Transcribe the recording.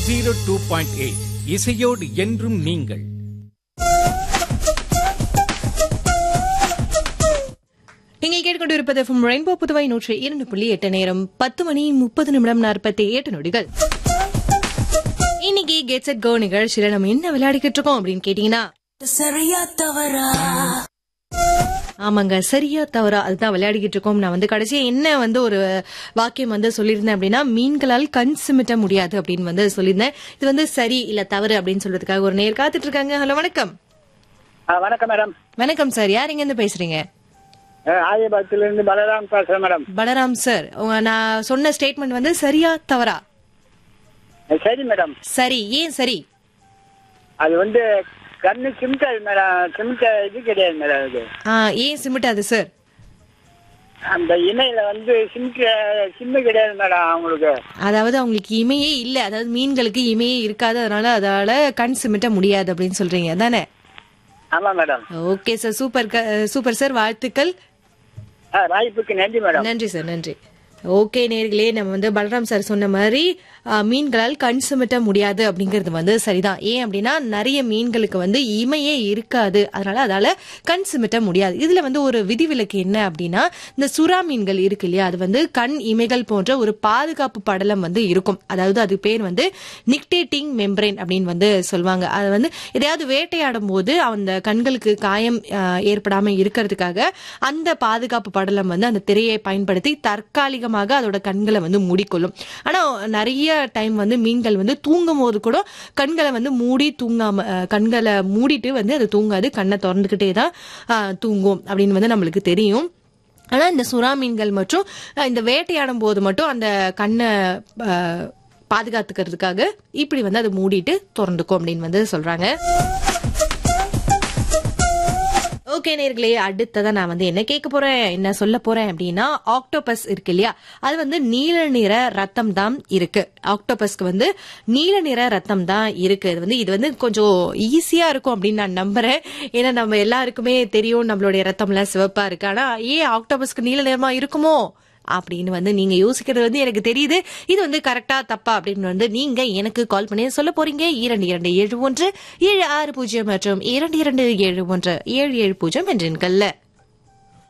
zero two point eight இசையோடு என்றும் நீங்கள் நீங்கள் கேட்டுக்கொண்டிருப்பது ஃப்ரம் ரெயின்போ புதுவை நூற்றி இரண்டு புள்ளி எட்டு நேரம் பத்து மணி முப்பது நிமிடம் நாற்பத்தி எட்டு நொடிகள் இன்னைக்கு கெட் செட் கோ நிகழ்ச்சியில நம்ம என்ன விளையாடிக்கிட்டு இருக்கோம் அப்படின்னு கேட்டீங்கன்னா சரியா தவறா ஆமாங்க சரியா தவறா அதுதான் விளையாடிக்கிட்டு இருக்கோம் நான் வந்து கடைசியா என்ன வந்து ஒரு வாக்கியம் வந்து சொல்லியிருந்தேன் அப்படின்னா மீன்களால் கண் சிமிட்ட முடியாது அப்படின்னு வந்து சொல்லியிருந்தேன் இது வந்து சரி இல்ல தவறு அப்படின்னு சொல்றதுக்காக ஒரு நேர் காத்துட்டு இருக்காங்க ஹலோ வணக்கம் ஆ, வணக்கம் மேடம் வணக்கம் சார் யார் எங்க இருந்து பேசுறீங்க ஆதிபாத்தில இருந்து பலராம் பேசுறேன் மேடம் பலராம் சார் உங்க நான் சொன்ன ஸ்டேட்மெண்ட் வந்து சரியா தவறா அஹ், சரி மேடம் சரி ஏன் சரி அது வந்து கண்ணு சிமிட்டாது மேடம் சிமிட்ட இது கிடையாது மேடம் இது ஆ, ஏன் சிமிட்டாது சார் அந்த இணையில வந்து சிமிட்ட சிம்மு கிடையாது மேடம் அவங்களுக்கு அதாவது அவங்களுக்கு இமையே இல்ல அதாவது மீன்களுக்கு இமையே இருக்காது அதனால அதால கண் சிமிட்ட முடியாது அப்படின்னு சொல்றீங்க தானே ஆமா மேடம் ஓகே சார் சூப்பர் க- சூப்பர் சார் வாழ்த்துக்கள் ஆ, வாய்ப்புக்கு நன்றி மேடம் நன்றி சார் நன்றி ஓகே நேர்களே நம்ம வந்து பலராம் சார் சொன்ன மாதிரி ஆ, மீன்களால் கண் சுமிட்ட முடியாது அப்படிங்கிறது வந்து சரிதான் ஏன் அப்படின்னா நிறைய மீன்களுக்கு வந்து இமையே இருக்காது அதனால அதால கண் சுமிட்ட முடியாது இதுல வந்து ஒரு விதிவிலக்கு என்ன அப்படின்னா இந்த சுறா மீன்கள் இருக்கு இல்லையா அது வந்து கண் இமைகள் போன்ற ஒரு பாதுகாப்பு படலம் வந்து இருக்கும் அதாவது அது பேர் வந்து நிக்டேட்டிங் மெம்பரேன் அப்படின்னு வந்து சொல்லுவாங்க அது வந்து எதையாவது வேட்டையாடும் போது அந்த கண்களுக்கு காயம் ஆ, ஏற்படாம இருக்கிறதுக்காக அந்த பாதுகாப்பு படலம் வந்து அந்த திரையை பயன்படுத்தி தற்காலிகமாக அதோட கண்களை வந்து மூடிக்கொள்ளும் ஆனா நிறைய டைம் வந்து மீன்கள் வந்து தூங்கும் போது கூட கண்களை வந்து மூடி தூங்காம ஆ, கண்களை மூடிட்டு வந்து அது தூங்காது கண்ணை திறந்துகிட்டே தான் ஆ, தூங்கும் அப்படின்னு வந்து நம்மளுக்கு தெரியும் ஆனா இந்த சுறா மீன்கள் மற்றும் அஹ், இந்த வேட்டையாடும் போது மட்டும் அந்த கண்ணை அஹ், பாதுகாத்துக்கிறதுக்காக இப்படி வந்து அது மூடிட்டு திறந்துக்கும் அப்படின்னு வந்து சொல்றாங்க ஓகே நேர்களே அடுத்ததா நான் வந்து என்ன கேட்க போறேன் என்ன சொல்ல போறேன் அப்படின்னா ஆக்டோபஸ் இருக்கு இல்லையா அது வந்து நீல நிற ரத்தம் தான் இருக்கு ஆக்டோபஸ்க்கு வந்து நீல நிற ரத்தம் தான் இருக்கு இது வந்து இது வந்து கொஞ்சம் ஈஸியா இருக்கும் அப்படின்னு நான் நம்புறேன் ஏன்னா நம்ம எல்லாருக்குமே தெரியும் நம்மளுடைய ரத்தம்லாம் சிவப்பா இருக்கு ஆனா ஏன் ஆக்டோபஸ்க்கு நீல நிறமா இருக்குமோ அப்படின்னு வந்து நீங்க யோசிக்கிறது வந்து எனக்கு தெரியுது இது வந்து கரெக்டா தப்பா அப்படின்னு வந்து நீங்க எனக்கு கால் பண்ணி சொல்ல போறீங்க இரண்டு இரண்டு ஏழு ஒன்று ஏழு ஆறு பூஜ்ஜியம் மற்றும் இரண்டு இரண்டு ஏழு ஒன்று ஏழு ஏழு பூஜ்ஜியம் என்ற எண்கள்ல